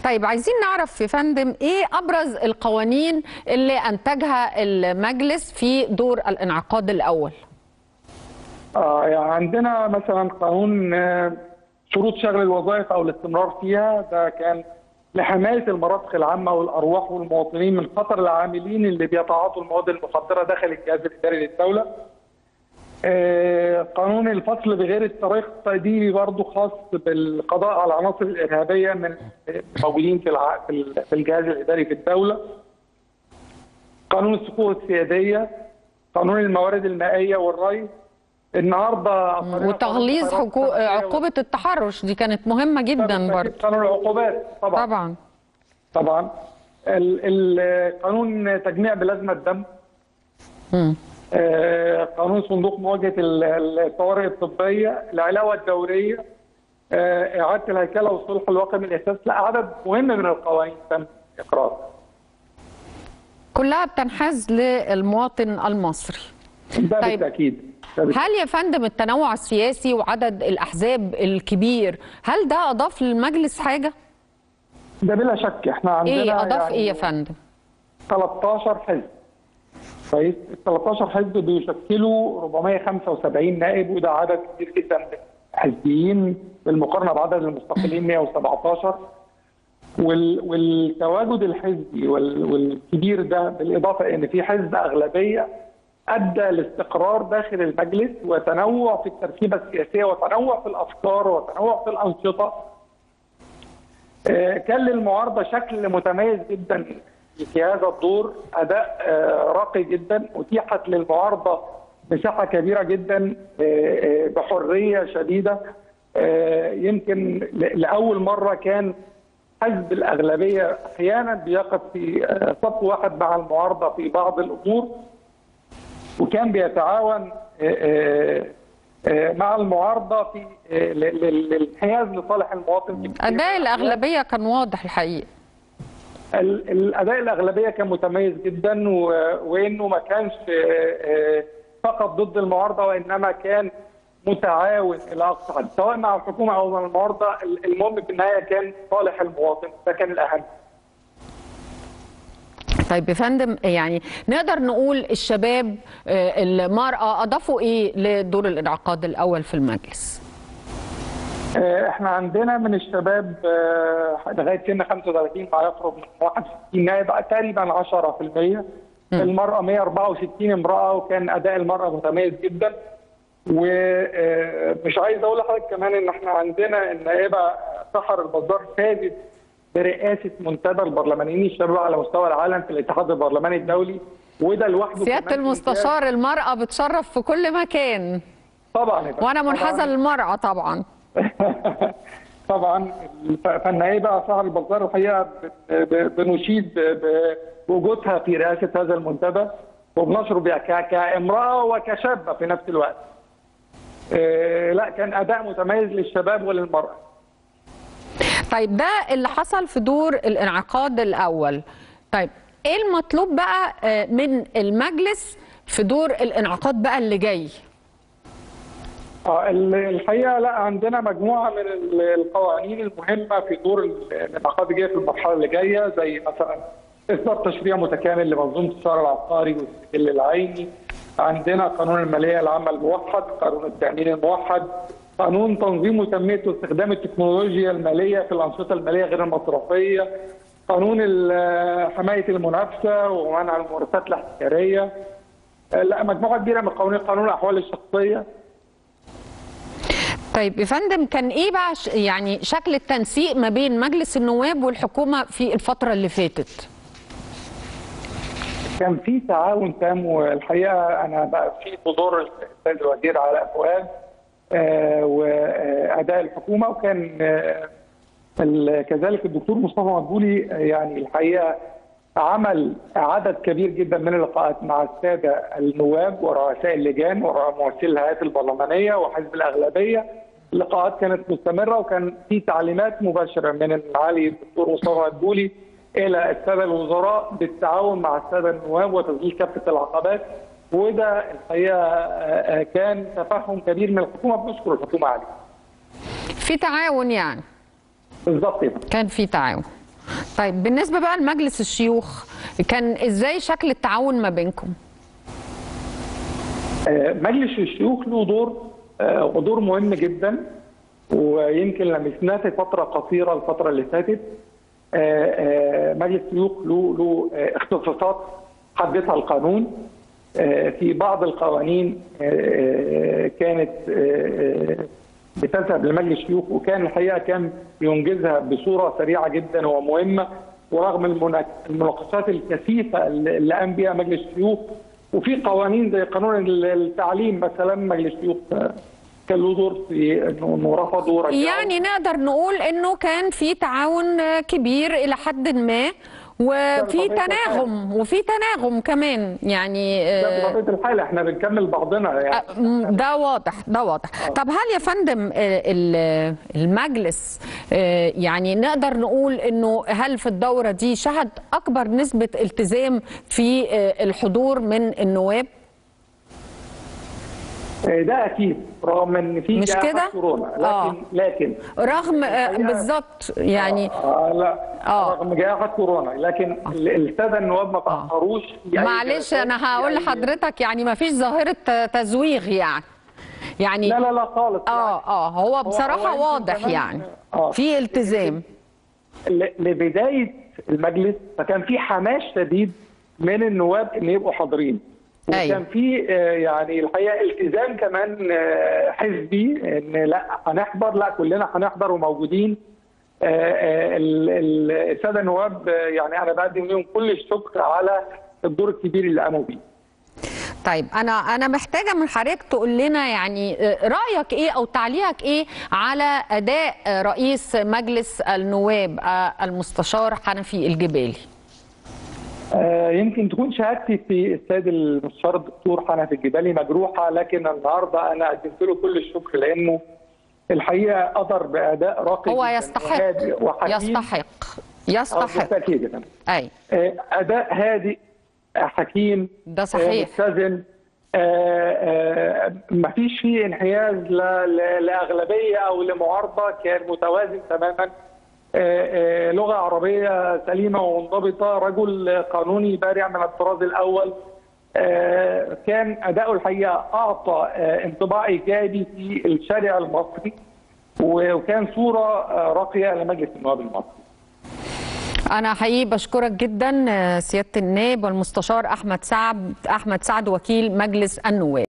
طيب عايزين نعرف يا فندم ايه ابرز القوانين اللي انتجها المجلس في دور الانعقاد الاول آه يعني عندنا مثلا قانون آه، شروط شغل الوظائف او الاستمرار فيها ده كان لحمايه المرافق العامه والارواح والمواطنين من خطر العاملين اللي بيتعاطوا المواد المخدره داخل الجهاز الاداري للدوله. آه، قانون الفصل بغير الطريق التأديبي برضه خاص بالقضاء على العناصر الارهابيه من موجودين في الع- في ال- في الجهاز الاداري في الدوله. قانون الصقور السياديه، قانون الموارد المائيه والري. النهارده وتغليظ حقوق عقوبه التحرش دي كانت مهمه جدا برضه قانون العقوبات طبعا طبعا طبعا ال- ال- قانون تجميع بلازمه الدم مم. آه، قانون صندوق مواجهه ال- الطوارئ الطبيه العلاوه الدوريه آه، اعاده الهيكله والصلح الواقع من الاساس لا عدد مهم من القوانين تم اقرارها كلها بتنحاز للمواطن المصري ده طيب. بالتاكيد ده بالتأكيد. هل يا فندم التنوع السياسي وعدد الاحزاب الكبير هل ده اضاف للمجلس حاجه ده بلا شك احنا عندنا ايه اضاف يعني ايه يا فندم 13 حزب كويس ال 13 حزب بيشكلوا 475 نائب وده عدد كبير جدا من الحزبيين بالمقارنه بعدد المستقلين 117 وال والتواجد الحزبي وال والكبير ده بالاضافه ان في حزب اغلبيه ادى لاستقرار داخل المجلس وتنوع في التركيبه السياسيه وتنوع في الافكار وتنوع في الانشطه آه، كان للمعارضه شكل متميز جدا في هذا الدور اداء آه، راقي جدا اتيحت للمعارضه مساحه كبيره جدا آه، آه، بحريه شديده آه، يمكن ل- لاول مره كان حزب الاغلبيه احيانا بيقف في آه، صف واحد مع المعارضه في بعض الامور وكان بيتعاون آه، آه، آه، مع المعارضه في آه، ل- ل- للانحياز لصالح المواطن في كتير من اداء الأحيان. الاغلبيه كان واضح الحقيقه ال- الاداء الاغلبيه كان متميز جدا و- وانه ما كانش آه، آه، فقط ضد المعارضه وانما كان متعاون الى اقصى حد سواء مع الحكومه او مع المعارضه ال- المهم في النهايه كان صالح المواطن ده كان الاهم طيب يا فندم يعني نقدر نقول الشباب آه، المراه اضافوا ايه لدور الانعقاد الاول في المجلس آه، احنا عندنا من الشباب آه، لغايه سن 35 ما يقرب من 61 نائب تقريبا 10% المراه 164 امراه وكان اداء المراه متميز جدا ومش عايز اقول لحضرتك كمان ان احنا عندنا النائبه سحر البزار فازت برئاسه منتدى البرلمانيين الشباب على مستوى العالم في الاتحاد البرلماني الدولي وده لوحده سياده كمان المستشار المراه بتشرف في كل مكان طبعا يا فندم. وانا منحازه طبعاً. للمراه طبعا طبعا فالنائبه سهر البزار الحقيقه ب- ب- بنشيد ب- بوجودها في رئاسه هذا المنتدى وبنشعر بها ك- كامراه وكشابه في نفس الوقت. آه، لا كان اداء متميز للشباب وللمراه. طيب ده اللي حصل في دور الانعقاد الاول طيب ايه المطلوب بقى آه، من المجلس في دور الانعقاد بقى اللي جاي آه، ال- الحقيقه لا عندنا مجموعه من ال- القوانين المهمه في دور ال- الانعقاد الجاي في المرحله اللي جايه زي مثلا اصدار تشريع متكامل لمنظومه الشهر العقاري والسجل العيني عندنا قانون الماليه العامه الموحد قانون التامين الموحد قانون تنظيم وتنميه واستخدام التكنولوجيا الماليه في الانشطه الماليه غير المصرفيه قانون ال- حمايه المنافسه ومنع الممارسات الاحتكاريه آه، لا مجموعه كبيره من القوانين قانون الاحوال الشخصيه طيب يا فندم كان ايه بقى ش- يعني شكل التنسيق ما بين مجلس النواب والحكومه في الفتره اللي فاتت كان في تعاون تام والحقيقه انا بقى في حضور السيد الوزير علاء فؤاد آه، واداء الحكومه وكان آه، ال- كذلك الدكتور مصطفى مدبولي آه، يعني الحقيقه عمل عدد كبير جدا من اللقاءات مع الساده النواب ورؤساء اللجان وممثلي الهيئات البرلمانيه وحزب الاغلبيه اللقاءات كانت مستمره وكان في تعليمات مباشره من معالي الدكتور مصطفى مدبولي الى الساده الوزراء بالتعاون مع الساده النواب وتسجيل كافه العقبات وده الحقيقه آه، آه، كان تفهم كبير من الحكومه بنشكر الحكومه عليه. في تعاون يعني بالظبط كده. كان في تعاون طيب بالنسبه بقى لمجلس الشيوخ كان ازاي شكل التعاون ما بينكم آه، مجلس الشيوخ له دور آه، ودور مهم جدا ويمكن لمسناه في فتره قصيره الفتره اللي فاتت آه، آه، مجلس الشيوخ له له آه، اختصاصات حددها القانون آه، في بعض القوانين آه، آه، كانت آه، آه، بتذهب لمجلس الشيوخ وكان الحقيقه كان بينجزها بصوره سريعه جدا ومهمه ورغم المنا- المناقشات الكثيفه اللي اللي قام بها مجلس الشيوخ وفي قوانين زي قانون التعليم مثلا مجلس الشيوخ آه، كان له دور في انه إنه رفض ورجعه يعني نقدر نقول انه كان في تعاون آه، كبير الى حد ما وفي بطبيعة الحال. تناغم وفي تناغم كمان يعني ده آه، بطبيعه الحال احنا بنكمل بعضنا يعني م- ده واضح ده واضح طب هل يا فندم آه، ال- المجلس آه، يعني نقدر نقول انه هل في الدوره دي شهد اكبر نسبه التزام في آه، الحضور من النواب آه، ده اكيد رغم ان في مش جائحة كده؟ كورونا لكن آه. لكن رغم آه، الحقيقة- بالظبط يعني آه لا آه. رغم جائحة كورونا لكن ال- السادة النواب ما تأخروش في أي معلش جلسات، انا في هقول أي- لحضرتك يعني ما فيش ظاهره ت- تزويغ يعني يعني لا لا لا خالص اه اه هو بصراحه يمكن واضح كمان- يعني آه. في التزام ل- لبداية المجلس فكان في حماس شديد من النواب ان يبقوا حاضرين أيوة. وكان في آه، يعني الحقيقه التزام كمان آه، حزبي ان لا هنحضر لا كلنا هنحضر وموجودين آه، آه، ال- ال- الساده النواب آه، يعني انا بقدم لهم كل الشكر على الدور الكبير اللي قاموا بيه طيب انا انا محتاجه من حضرتك تقول لنا يعني آه، رايك ايه او تعليقك ايه على اداء آه، رئيس مجلس النواب آه، المستشار حنفي الجبالي آه، يمكن تكون شهادتي في السيد المستشار الدكتور حنفي الجبالي مجروحه لكن النهارده انا قدمت له كل الشكر لانه الحقيقه قدر باداء راقي هو جداً يستحق وهادئ وحكيم. يستحق آه، يستحق بالتاكيد يا فندم. اي آه، اداء هادئ آه، حكيم ده آه، صحيح متزن ما فيش فيه انحياز لا- لا- لاغلبيه او لمعارضه كان متوازن تماما آه، آه، لغه عربيه سليمه ومنضبطه رجل قانوني بارع من الطراز الاول آه، كان اداؤه الحقيقه اعطى آه، انطباع ايجابي في الشارع المصري وكان صوره آه، راقيه لمجلس النواب المصري انا حقيقي بشكرك جدا آه، سياده النائب والمستشار احمد سعد احمد سعد وكيل مجلس النواب